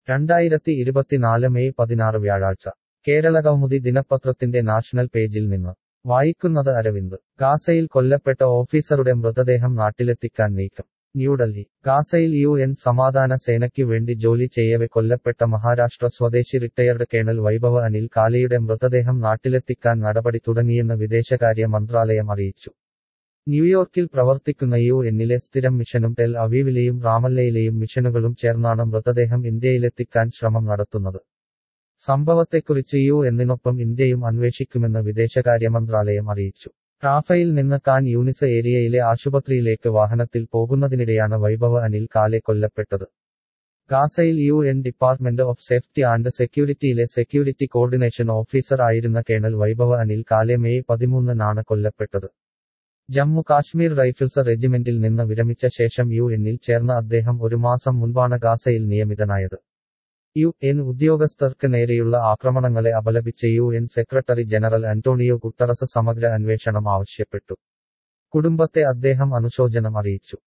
രണ്ടായിരത്തി ഇരുപത്തിനാല് മെയ് പതിനാറ് വ്യാഴാഴ്ച കേരളകൗമുദി ദിനപത്രത്തിന്റെ നാഷണൽ പേജിൽ നിന്ന് വായിക്കുന്നത് അരവിന്ദ് ഗാസയിൽ കൊല്ലപ്പെട്ട ഓഫീസറുടെ മൃതദേഹം നാട്ടിലെത്തിക്കാൻ നീക്കം ന്യൂഡൽഹി ഗാസയിൽ യു എൻ സമാധാന സേനയ്ക്കു വേണ്ടി ജോലി ചെയ്യവെ കൊല്ലപ്പെട്ട മഹാരാഷ്ട്ര സ്വദേശി റിട്ടയർഡ് കേണൽ വൈഭവ് അനിൽ കാലെയുടെ മൃതദേഹം നാട്ടിലെത്തിക്കാൻ നടപടി തുടങ്ങിയെന്ന് വിദേശകാര്യ മന്ത്രാലയം അറിയിച്ചു ന്യൂയോർക്കിൽ പ്രവർത്തിക്കുന്ന യു എന്നിലെ സ്ഥിരം മിഷനും ടെൽ അവീവിലെയും റാമല്ലയിലെയും മിഷനുകളും ചേർന്നാണ് മൃതദേഹം ഇന്ത്യയിലെത്തിക്കാൻ ശ്രമം നടത്തുന്നത് സംഭവത്തെക്കുറിച്ച് യു എന്നിനൊപ്പം ഇന്ത്യയും അന്വേഷിക്കുമെന്ന് വിദേശകാര്യ മന്ത്രാലയം അറിയിച്ചു റാഫയിൽ നിന്ന് കാൻ യൂണിസ് ഏരിയയിലെ ആശുപത്രിയിലേക്ക് വാഹനത്തിൽ പോകുന്നതിനിടെയാണ് വൈഭവ് അനിൽ കാലെ കൊല്ലപ്പെട്ടത് ഗാസയിൽ U N department of safety and സെക്യൂരിറ്റിയിലെ സെക്യൂരിറ്റി കോർഡിനേഷൻ ഓഫീസർ ആയിരുന്ന കേണൽ വൈഭവ് അനിൽ കാലെ മെയ് പതിമൂന്നിനാണ് കൊല്ലപ്പെട്ടത് ജമ്മു കാശ്മീർ റൈഫിൾസ് റെജിമെന്റിൽ നിന്ന് വിരമിച്ച ശേഷം യു എന്നിൽ ചേർന്ന അദ്ദേഹം ഒരു മാസം മുൻപാണ് ഗാസയിൽ നിയമിതനായത് യു എൻ ഉദ്യോഗസ്ഥർക്ക് നേരെയുള്ള ആക്രമണങ്ങളെ അപലപിച്ച U N secretary general Antonio Guterres സമഗ്ര അന്വേഷണം ആവശ്യപ്പെട്ടു കുടുംബത്തെ അദ്ദേഹം അനുശോചനം അറിയിച്ചു